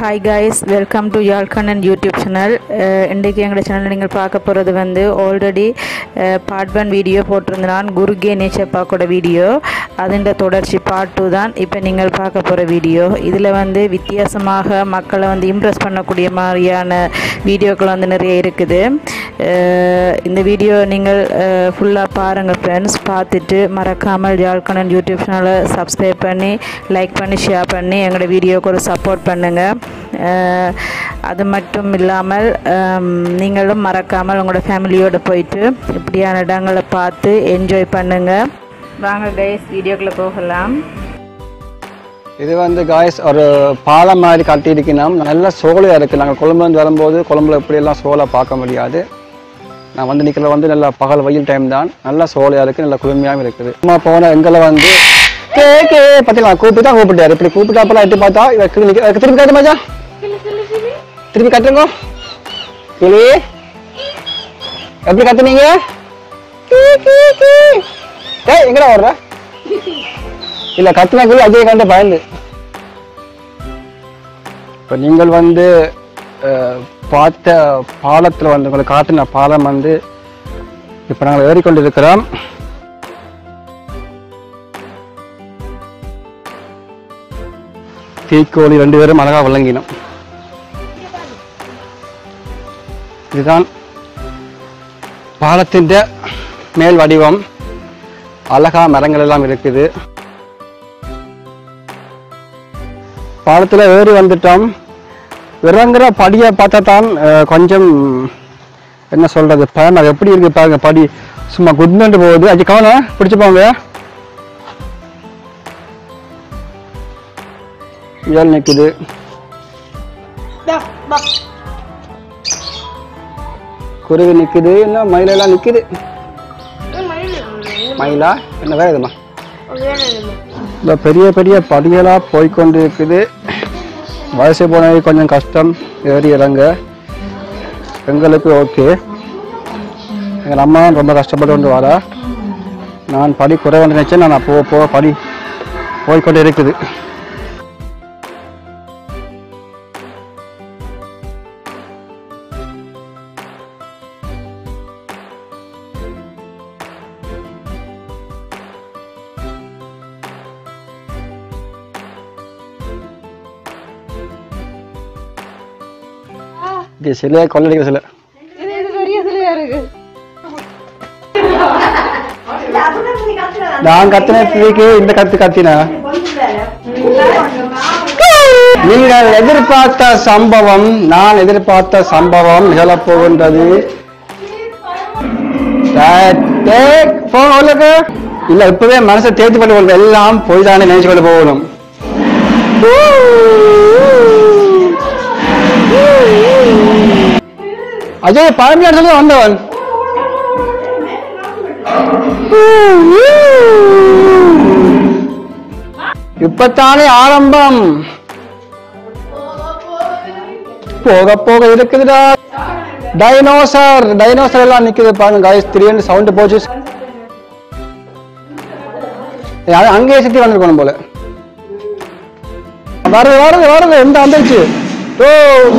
Hi guys welcome to Yazhkannan YouTube channel இன்றைக்கு எங்களோட சேனலில் நீங்கள் பார்க்க போகிறது வந்து ஆல்ரெடி பார்ட் ஒன் வீடியோ போட்டிருந்தான் குருகே நேச்சப்பாக்கோட வீடியோ அதிண்ட தொடர்ச்சி பார்ட் டூ தான் இப்போ நீங்கள் பார்க்க போகிற வீடியோ இதில் வந்து வித்தியாசமாக மக்களை வந்து இம்ப்ரெஸ் பண்ணக்கூடிய மாதிரியான வீடியோக்கள் வந்து நிறைய இருக்குது அஹ் இந்த வீடியோ நீங்கள் ஃபுல்லாக பாருங்கள் ஃப்ரெண்ட்ஸ் பார்த்துட்டு மறக்காமல் யாழ்கண்ணன் யூடியூப் சேனலை சப்ஸ்கிரைப் பண்ணி லைக் பண்ணி ஷேர் பண்ணி எங்களோட வீடியோக்கு ஒரு சப்போர்ட் பண்ணுங்கள் அஹ் அது மட்டும் இல்லாமல் ஹம், நீங்களும் மறக்காமல் உங்களோட ஃபேமிலியோடு போயிட்டு இப்படியான இடங்களை பார்த்து என்ஜாய் பண்ணுங்கள் வாங்க கைஸ் வீடியோக்குள்ளே போகலாம் இது வந்து காய்ஸ் ஒரு பாலம் மாதிரி கட்டியிருக்கணும் நல்ல சோலையாக இருக்குது நாங்கள் கொழும்புலேருந்து வரும்போது கொழும்புல இப்படியெல்லாம் சோலை பார்க்க முடியாது நான் வந்து நிற்கிற வந்து நல்ல பகல் வெயில் டைம் தான் நல்ல சோலையாக இருக்குது நல்ல குளுமையாகவும் இருக்குது சும்மா போன எங்களை வந்து கே கே பார்த்தீங்களா கூப்பிட்டு தான் கூப்பிட்டாரு இப்படி கூப்பிட்டாப்பெல்லாம் எட்டி பார்த்தா இவ கிளி நிக்க- இவ திருப்பி காட்டு மச்சான் திருப்பி கட்டுங்க கிளி எப்படி கத்துனீங்க கீ, கீ, கீ. ஏய் எங்கடா வர்ற இல்ல கத்துனா கிளி அஜய் கண்டு பயந்து இப்போ நீங்கள் வந்து அஹ், பார்த்த பாலத்தில் வந்து உங்களுக்கு காட்டின பாலம் வந்து இப்போ நாங்கள் ஏறிக்கொண்டிருக்கிறோம் தீக்கோழி ரெண்டு பேரும் அழகா விளங்கினோம் இதுதான் பாலத்தின் மேல் வடிவம் அழகா மரங்கள் எல்லாம் இருக்குது பாலத்தில் ஏறி வந்துட்டோம் இறங்குற படியை பார்த்தா தான் அஹ், கொஞ்சம் என்ன சொல்றது பயன் அது எப்படி இருக்கு பாருங்க படி சும்மா குட்மெண்ட் போகுது அது கவனம் பிடிச்சு போங்க ஏழு நிக்குது குருவி நிக்குது என்ன மயிலெல்லாம் நிக்குது மயிலா என்ன வேற இதுமா இந்த பெரிய பெரிய படிகளா போய்க்கொண்டு இருக்குது வயசு போனது கொஞ்சம் கஷ்டம் ஏறி இறங்க எங்களுக்கு ஓகே எங்கள் அம்மா ரொம்ப கஷ்டப்பட்டு கொண்டு வரா நான் படி குறைவு நினைச்சேன் நான் போக போக படி போய்க்கொண்டு இருக்குது இது சிலையை கொள்ளடிக்கிற சிலை நான் கத்தினதுக்கு இந்த கத்து கத்தினா நீங்கள் எதிர்பார்த்த சம்பவம் நான் எதிர்பார்த்த சம்பவம் நிகழப் போகின்றது டேய், டேய், போ உள்ளுக்கு. இல்ல இப்பவே மனசை தேர்த்து பண்ணி கொள்ளுங்க எல்லாம் போய் தானே நினைச்சு கொண்டு போகணும் அஜய் பழமையான சொல்லி வந்தவன் இப்பத்தானே ஆரம்பம் போக போக இருக்குதுடா டைனோசர் டைனோசர் எல்லாம் நிக்குது பாருங்க காய்ஸ் திடீர்னு சவுண்ட் போச்சு ஏய், அது அங்கேயே சுத்தி வந்திருக்கணும் போல வருது வருது வருது எந்த வந்துருச்சு ஓ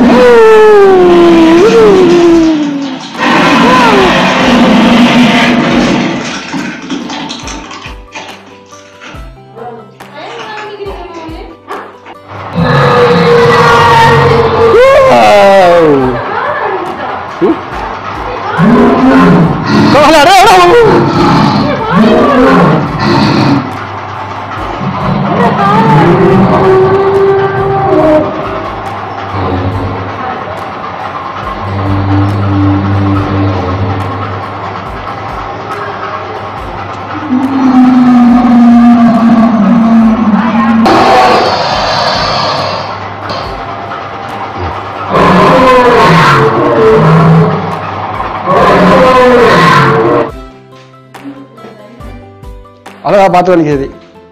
அழகா பார்த்து நிற்கிறது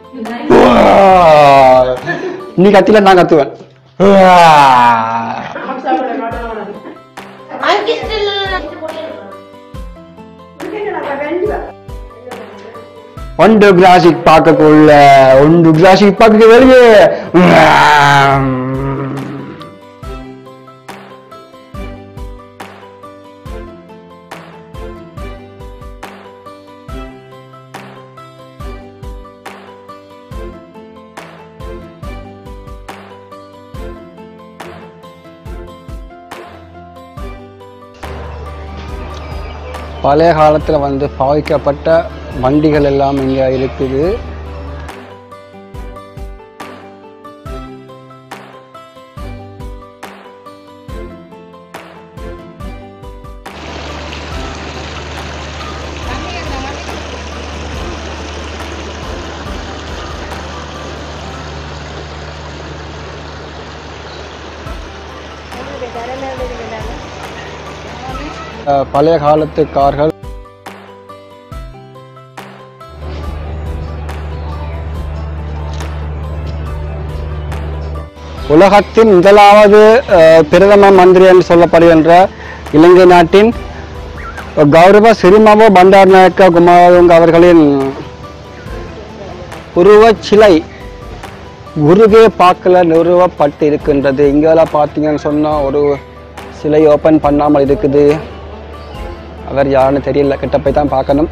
நீ கத்தில நான் கத்துவேன் ஒன்று கிராசிக் பார்க்கக்குள்ள ஒன்று கிராசிக் பார்க்க வெளியே பழைய காலத்தில் வந்து பாவிக்கப்பட்ட வண்டிகள் எல்லாம் இங்கே இருக்குது அஹ், பழைய காலத்து கார்கள் உலகத்தின் முதலாவது அஹ், பிரதம மந்திரி என்று சொல்லப்படுகின்ற இலங்கை நாட்டின் கௌரவ சிறிமவோ பண்டாரநாயக்க குமாரதுங்க அவர்களின் உருவச் சிலை குருகே பார்க்கல நிறுவப்பட்டு இருக்கின்றது இங்கெல்லாம் பார்த்தீங்கன்னு சொன்னால் ஒரு சிலை ஓப்பன் பண்ணாமல் இருக்குது அவர் யாருன்னு தெரியல கிட்ட போய் தான் பார்க்கணும்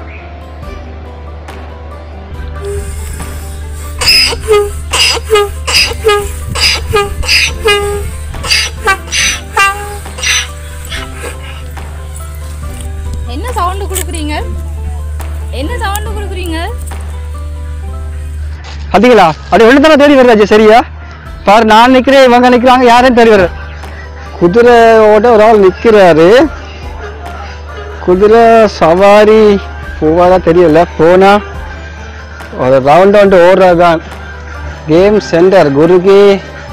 என்ன சவுண்டு கொடுக்குறீங்க என்ன சவுண்டு கொடுக்குறீங்க பார்த்தீங்களா அப்படி வெளித்தர தேடி வருது சரியா பாரு நான் நிற்கிறேன் இவங்க நிற்கிறாங்க யாரையும் தேடி வர்ற குதிரையோட ஒரு ஆள் நிற்கிறாரு குதிரை சவாரி போவாதா தெரியல போனா ஒரு ரவுண்ட் ரவுண்டு ஓடுறது தான் கேம் சென்டர் குருகி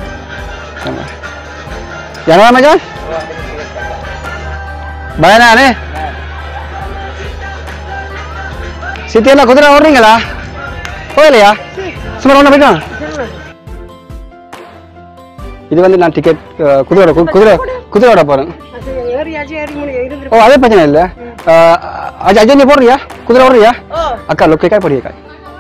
என்ன மச்சான் பயனானே சித்தியெல்லாம் குதிரை ஓடுறீங்களா போகலையா சும்மா ஒன்று போய்க்கலாம் இது வந்து நான் டிக்கெட் குதிரையோட கு- குதிரை குதிரையோட போகிறேன் ஓ அதே பிரச்சனை இல்லை அஜய் அஜய் நீ போடுறியா குதிரை ஓடுறியா அக்கா லொக்கேக்கா படியக்கா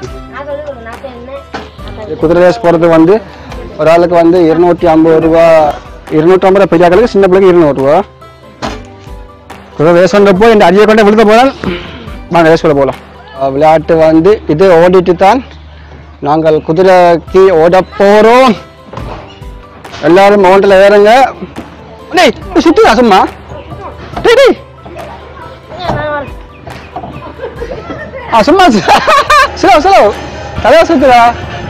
குதிரை ரேஸ் போகிறது வந்து ஒரு ஆளுக்கு வந்து இருநூற்றி ஐம்பது ரூபா இருநூற்றி ஐம்பது ரூபா பெரிய ஆளுக்கு சின்ன பிள்ளைக்கு இருநூறுவா குதிரை ரேஸ் கொண்டப்போ இந்த அடியை கொண்டு விழுத போனால் வாங்க ரேஸ் கூட போகலாம் அஹ் விளையாட்டு வந்து இது ஓடிட்டு தான் நாங்கள் குதிரைக்கு ஓட போகிறோம் எல்லாரும் மவுண்டில் ஏறுங்க டேய் சுற்றுதா சும்மா டேய் டேய் ஆ சும்மா ஸ்லோ ஸ்லோ தலையா சுத்துதா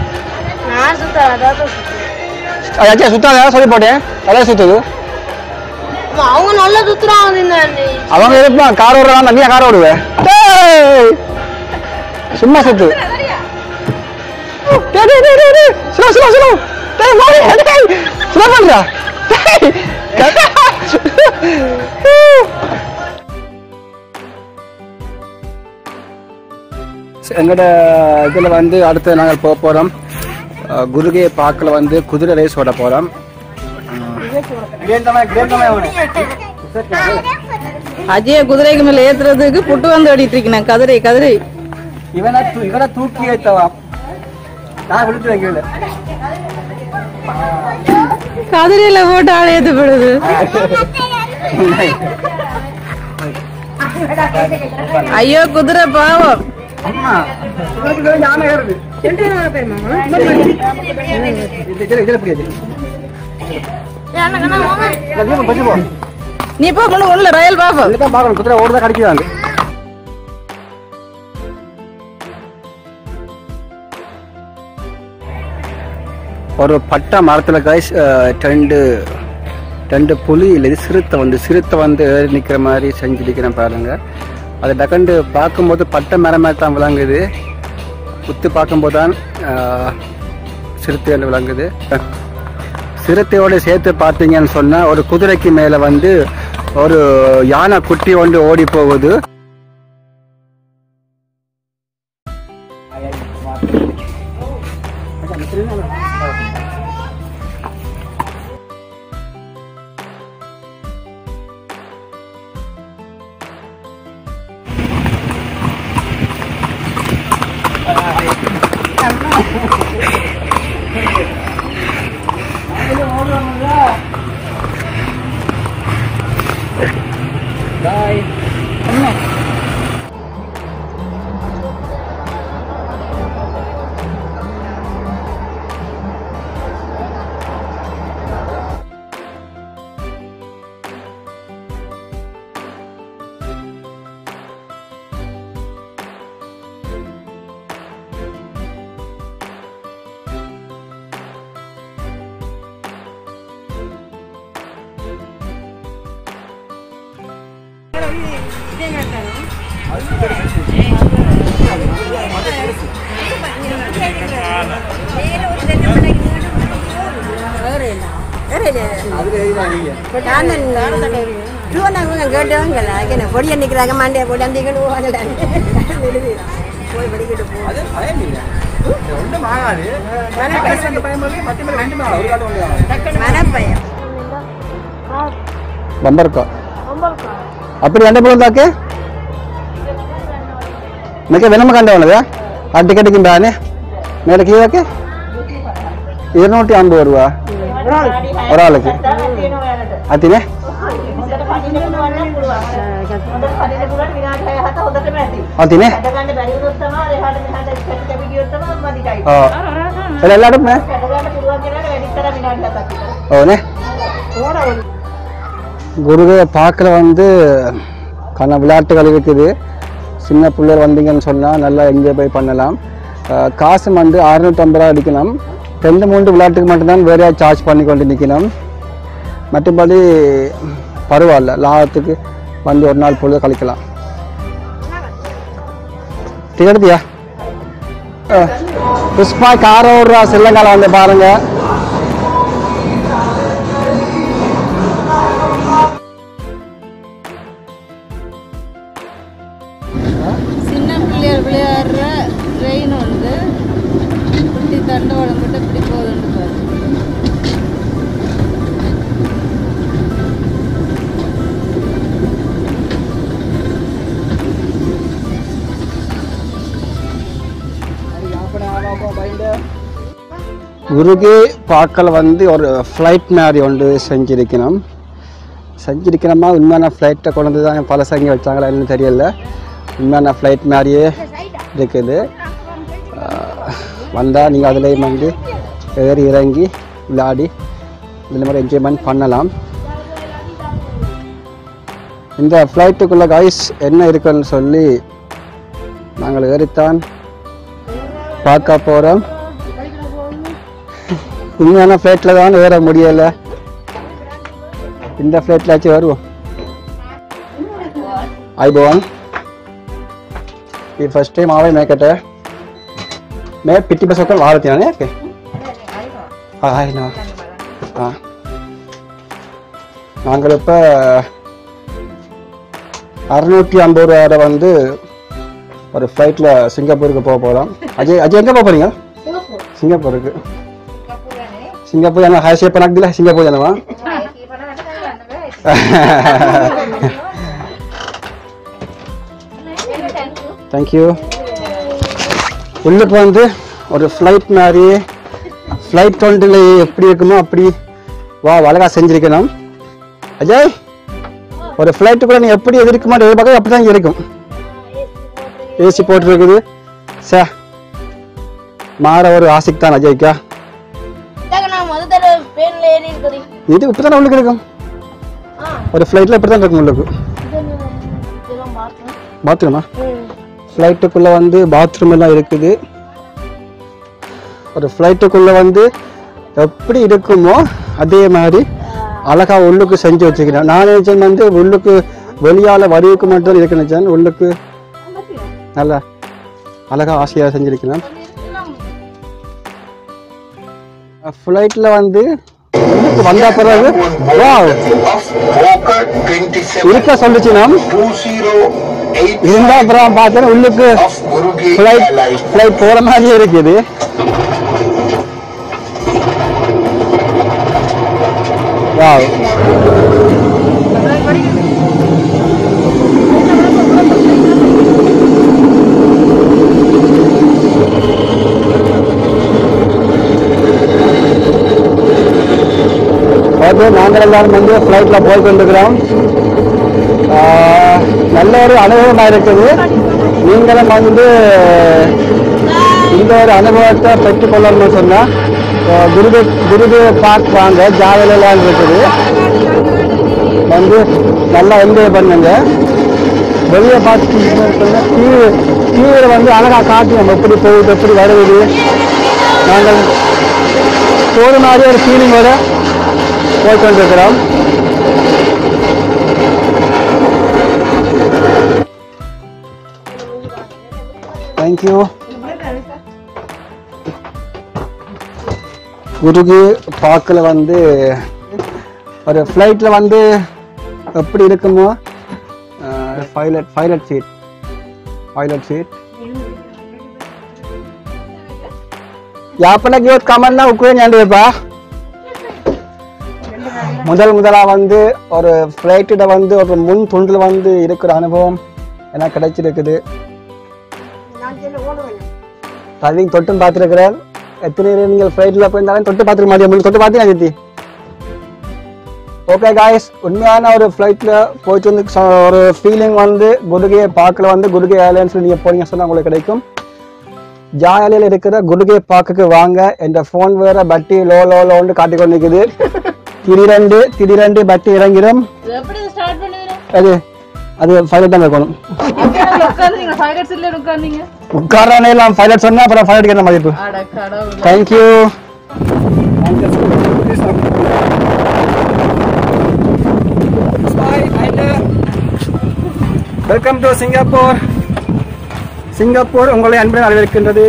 அச்சா சுத்தாத சொல்லி போட்டேன் தலையா சுத்துது அவங்க நல்லா சுத்துறாங்க இந்த அண்ணி. அவங்க இருப்பான் கார் ஓடுறான் நீ கார் ஓடுவ டேய் சும்மா சுத்து டேய் டேய் டேய் டேய் ஸ்லோ ஸ்லோ ஸ்லோ டேய் மாறி டேய் ஸ்லோ பண்றா டேய் எங்களோட இதில் வந்து அடுத்து நாங்கள் போக போகிறோம் குருகே பார்க்கில் வந்து குதிரை ரேஸ் ஓட போகிறோம் அஜய குதிரைக்கு மேல ஏத்துறதுக்கு புட்டு வந்து ஓடிட்டு இருக்கேன் கதிரை கதிரை இவனை தூ- இவனை தூக்கி வைத்தவா நான் விழுத்து வைக்கல கதிரையில போட்டு ஆள் ஏத்துப்படுது ஐயோ குதிரை பாவம் அம்மா இவனுக்கு வேற யானை ஏறுது இது இதுல இதுல புரியாது எனக்குன்னா வாங்க. இதுல பச்சு போ நீ போ முன்ன உள்ள ரயில் பாப்போம் இதுதான் பார்க்கணும் குதிரை ஓடுதா கிடைக்குதாங்க ஒரு பட்டை மரத்தில் கைஸ் ரெண்டு ரெண்டு புலி இல்லை சிறுத்தை வந்து சிறுத்தை வந்து ஏறி நிற்கிற மாதிரி செஞ்சிருக்கிறேன் பாருங்க அது டக்கண்டு பார்க்கும்போது பட்டை மரம் மாதிரி தான் விளங்குது உத்து பார்க்கும்போது தான் அஹ், சிறுத்தை என்று விளங்குது சிறுத்தையோட சேர்த்து பார்த்தீங்கன்னு சொன்னால் ஒரு குதிரைக்கு மேலே வந்து ஒரு யானை குட்டி ஒன்று ஓடி போகுது பொடிய நிக்கிறாங்க மாண்டியா போட்டு அந்த போய் படிக்கிட்டு போ அது பயம் இல்லை ஒன்றும் ஆகாது அந்த பயம் இருக்கு மற்ற மேலே ரெண்டு மேலே ஒரு காட்டும் ஒன்று மனப்பயம் பம்பர்க்கா அப்படி ரெண்டு பேரும் தாக்கு மிக வெனம கண்டவனது ఆ టికెట్కి బాగానే మేరకి ఇవ్వకి ഇരുന്നൂറ്റി അമ്പത് രൂപ ഒരാൾക്ക് അതിനെ അതിനെ ആ അല്ല എല്ലാവരും ஓனே குருவே பார்க்கல வந்து கண்ண விளையாட்டுகள் இருக்குது சின்ன பிள்ளைகள் வந்தீங்கன்னு சொன்னால் நல்லா என்ஜாய் போய் பண்ணலாம் அஹ் காசு வந்து அறுநூற்றம்பது ரூபா அடிக்கணும் ரெண்டு மூன்று விளையாட்டுக்கு மட்டும்தான் வேறையா சார்ஜ் பண்ணி கொண்டு நிற்கணும் மற்றபடி பரவாயில்ல லாபத்துக்கு வந்து ஒரு நாள் பொழுது கழிக்கலாம் டிக்கெட்டுதியா புஷ்பா கார் ஓடுறா சில்லங்கால வந்து பாருங்க சின்ன பிள்ளையார் விளையாடுற ட்ரெயின் வந்து இப்படி தண்டவாளம் கிட்ட இப்படி போகுதுன்னு பாரு குருகே பாக்கல் வந்து ஒரு ஃப்ளைட் மாதிரி ஒன்று செஞ்சிருக்கணும் செஞ்சிருக்கணுமா உண்மையான ஃப்ளைட்டை கொண்டு வந்து தான் பல சங்கி வச்சாங்களா என்னன்னு தெரியல உண்மையான ஃப்ளைட் மாதிரியே இருக்குது வந்தால் நீங்கள் அதுலேயும் வந்து ஏறி இறங்கி விளையாடி இந்த மாதிரி என்ஜாய்மெண்ட் பண்ணலாம் இந்த ஃப்ளைட்டுக்குள்ளே கைஸ் என்ன இருக்குன்னு சொல்லி நாங்கள் ஏறித்தான் பார்க்க போகிறோம் உண்மையான ஃப்ளைட்டில் தான் ஏற முடியலை இந்த ஃப்ளைட்லாச்சும் வருவோம் ආයිබෝවන් මේ ෆස්ටේ මාවයි මේකට මේ පිටිපසක වාර තියෙනනේ ඒකේ ආයිනවා ஆ நாங்கள் இப்போ அறுநூற்றி ஐம்பது ரூபாய் வந்து ஒரு ஃப்ளைட்டில் சிங்கப்பூருக்கு போக போகிறோம் அஜய் அஜய் எங்கே போக போகிறீங்க சிங்கப்பூருக்கு சிங்கப்பூர் என்ன ஹாய் ஷேப் பண்ணாக்குதில்ல சிங்கப்பூர் தானவா தேங்க்யூ உள்ளுக்கு வந்து ஒரு ஃப்ளைட் மாதிரி ஃப்ளைட் கவுண்டில் எப்படி இருக்குமோ அப்படி வா அழகா செஞ்சிருக்கணும் அஜய் ஒரு ஃப்ளைட்டு கூட நீ எப்படி எதிர்க்க மாட்டே எதிர்பார்க்க அப்படி தான் இருக்கும் ஏசி போட்டுருக்குது சே மாற ஒரு ஆசைக்கு தான் அஜய்க்கா நான் முத தடவை பேன்ல ஏறி இருக்குது இது இப்படி தானே உள்ளுக்கு இருக்கும் ஒரு ஃப்ளைட்டில் இப்படி தான் இருக்கும் உள்ளுக்கு பாத்ரூமா ஃப்ளைட்டுக்குள்ளே வந்து பாத்ரூம் எல்லாம் இருக்குது ஒரு ஃப்ளைட்டுக்குள்ளே வந்து எப்படி இருக்குமோ அதே மாதிரி அழகா உள்ளுக்கு செஞ்சு வச்சுக்கிறேன் நான் நினைச்சேன் வந்து உள்ளுக்கு வெளியால வடிவுக்கு மட்டும் இருக்கு நினைச்சேன் உள்ளுக்கு நல்லா அழகா ஆசையாக செஞ்சிருக்கிறேன் ஃப்ளைட்டில் வந்து உள்ளுக்கு வந்த பிறகு வாவ் இருக்க சொல்லுச்சு நாம் இருந்தா அப்புறம் பார்த்தேன் உள்ளுக்கு ஃப்ளைட் ஃப்ளைட் போற மாதிரியே இருக்குது வாவ் ஓகே நாங்கள் எல்லாரும் வந்து ஃப்ளைட்டில் போய் கொண்டிருக்கிறோம் ஆஹ், நல்ல ஒரு அனுபவமாக இருக்குது நீங்களும் வந்து இந்த ஒரு அனுபவத்தை பெற்றுக்கொள்ளணும்னு சொன்னால் குருது குருது பார்க் வாங்க ஜாவலாம் இருக்குது வந்து நல்லா என்ஜாய் பண்ணுங்க வெளியே பார்த்து டிவி டிவியில் வந்து அழகாக காட்டுவோம் எப்படி போகுது எப்படி வருது நாங்கள் ஒரு மாதிரி ஒரு ஃபீலிங்கோட போய் கொண்டிருக்கிறோம் தேங்க்யூ குருகு பாக்கில் வந்து ஒரு ஃப்ளைட்டில் வந்து எப்படி இருக்குமோ pilot pilot seat pilot seat யாப்பன கியோத் கமன்னா உக்குவே ஞாண்டியப்பா முதல் முதலா வந்து ஒரு ஃப்ளைட்டில் வந்து ஒரு முன் துண்டில் வந்து இருக்கிற அனுபவம் எனக்கு கிடைச்சிருக்குது நான் சொல்ல ஓடுவேன் ட்ரைவிங் தொட்டும் பார்த்துருக்கிறேன் எத்தனை பேர் நீங்கள் ஃப்ளைட்டில் போயிருந்தாலும் தொட்டு பார்த்துக்க மாட்டேன் உங்களுக்கு தொட்டு பார்த்தீங்க ஜித்தி ஓகே காய்ஸ் உண்மையான ஒரு ஃப்ளைட்டில் போயிட்டு வந்து ச- ஒரு ஃபீலிங் வந்து குருகே பார்க்கில் வந்து குருகே ஏர்லைன்ஸில் நீங்கள் போனீங்க சொன்னால் உங்களுக்கு கிடைக்கும் ஜாலியில் இருக்கிற குருகே பார்க்குக்கு வாங்க என் ஃபோன் வேற பட்டி லோ லோ லோன்னு காட்டிக் கொண்டு நிற்குது திடீரெண்டு திடீரெண்டு பட்டி இறங்கிடும் இது எப்படி ஸ்டார்ட் பண்ணுவீங்க அது அது ஃபைலட் தான் இருக்கணும் உட்காந்தீங்க பைலட் சீட்ல உட்காந்தீங்க உட்காரானே எல்லாம் ஃபைலட் சொன்னால் அப்புறம் ஃபைலட் என்ன மதிப்பு அட கடவுள் thank you welcome to Singapore Singapore உங்களை அன்புடன் வரவேற்கின்றது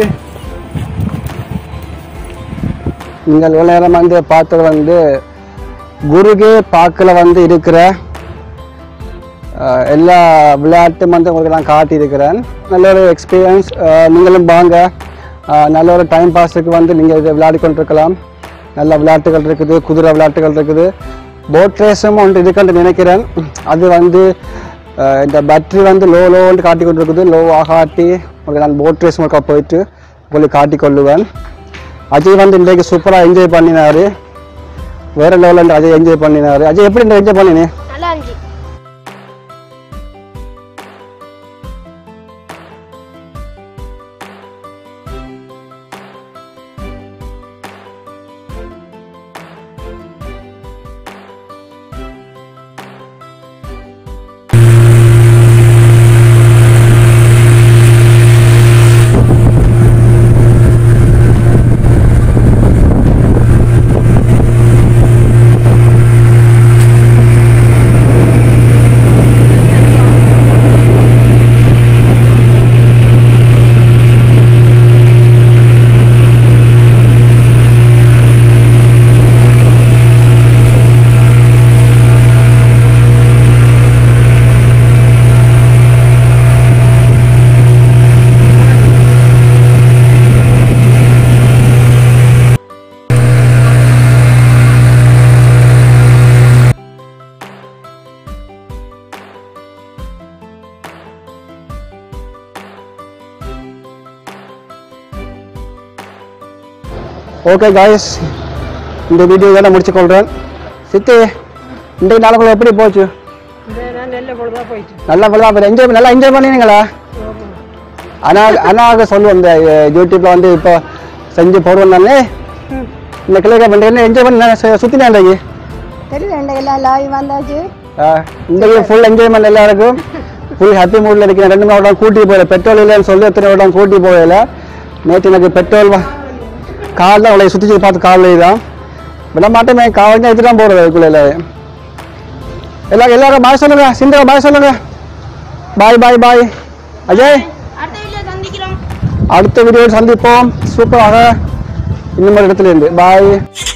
நீங்கள் இவ்வளோ நேரம் வந்து பார்த்தது வந்து குருகே பார்க்கில் வந்து இருக்கிற அஹ், எல்லா விளையாட்டும் வந்து உங்களுக்கு நான் காட்டியிருக்கிறேன் நல்ல ஒரு எக்ஸ்பீரியன்ஸ் நீங்களும் வாங்க அஹ், நல்ல ஒரு டைம் பாஸுக்கு வந்து நீங்கள் இதை விளையாடி கொண்டிருக்கலாம் நல்ல விளையாட்டுகள் இருக்குது குதிரை விளையாட்டுகள் இருக்குது போட் ரேஸும் ஒன்று இருக்குன்னு நினைக்கிறேன் அது வந்து அஹ், இந்த பேட்டரி வந்து லோ லோன்னு காட்டி கொண்டு இருக்குது லோ ஆகாட்டி உங்களுக்கு நான் போட் ரேஸ் முழுக்க போயிட்டு உங்களுக்கு காட்டி கொள்ளுவேன் அஜய் வந்து இன்றைக்கு சூப்பராக என்ஜாய் பண்ணினாரு வேற லெவலில் அஜய் என்ஜாய் பண்ணினாரு அஜய் எப்படி என்ஜாய் பண்ணினே நல்லா இருந்துச்சு ஓகே காய்ஸ் இந்த வீடியோ இதோட முடிச்சுக்கொள்கிறேன் சித்தி இன்றைக்கு நாளுக்குள்ள எப்படி போச்சு நான் நல்ல பொழுதா போயிட்டு நல்லா ஃபுல்லாக என்ஜாய் நல்லா என்ஜாய் பண்ணினீங்களா அனா அனாக சொல்லுவோம் இந்த அஹ், யூடியூப்ல வந்து இப்போ செஞ்சு போடுவோம் தானே இந்த கிளைக்க பண்ணுறேன் என்ஜாய் பண்ணி சுற்றினேன் இன்றைக்கு தெரியல எல்லாம் லாய் வந்தாச்சு ஆஹ், இன்றைக்கு ஃபுல் என்ஜாய்மெண்ட் எல்லாருக்கும் ஃபுல் ஹாப்பி மூடில் இருக்கிறேன் ரெண்டு மூணு இடம் கூட்டி போகல பெட்ரோல் இல்லைன்னு சொல்லி எத்தனை இடம் கூட்டி போகல நேற்று எனக்கு பெட்ரோல் காரில் அவளை சுற்றி பார்த்து காரில் தான் விட மாட்டேமே காவல் தான் எடுத்து தான் போகிறது அதுக்குள்ள எல்லாரும் எல்லாரும் எல்லாரும் பாய் சொல்லுங்க சிந்தா பாய் சொல்லுங்க பாய் பாய் பாய் அஜய் அடுத்த வீடியோ சந்திக்கிறோம் அடுத்த வீடியோவில் சந்திப்போம் சூப்பராக இன்னும் ஒரு இடத்துல இருந்து பாய்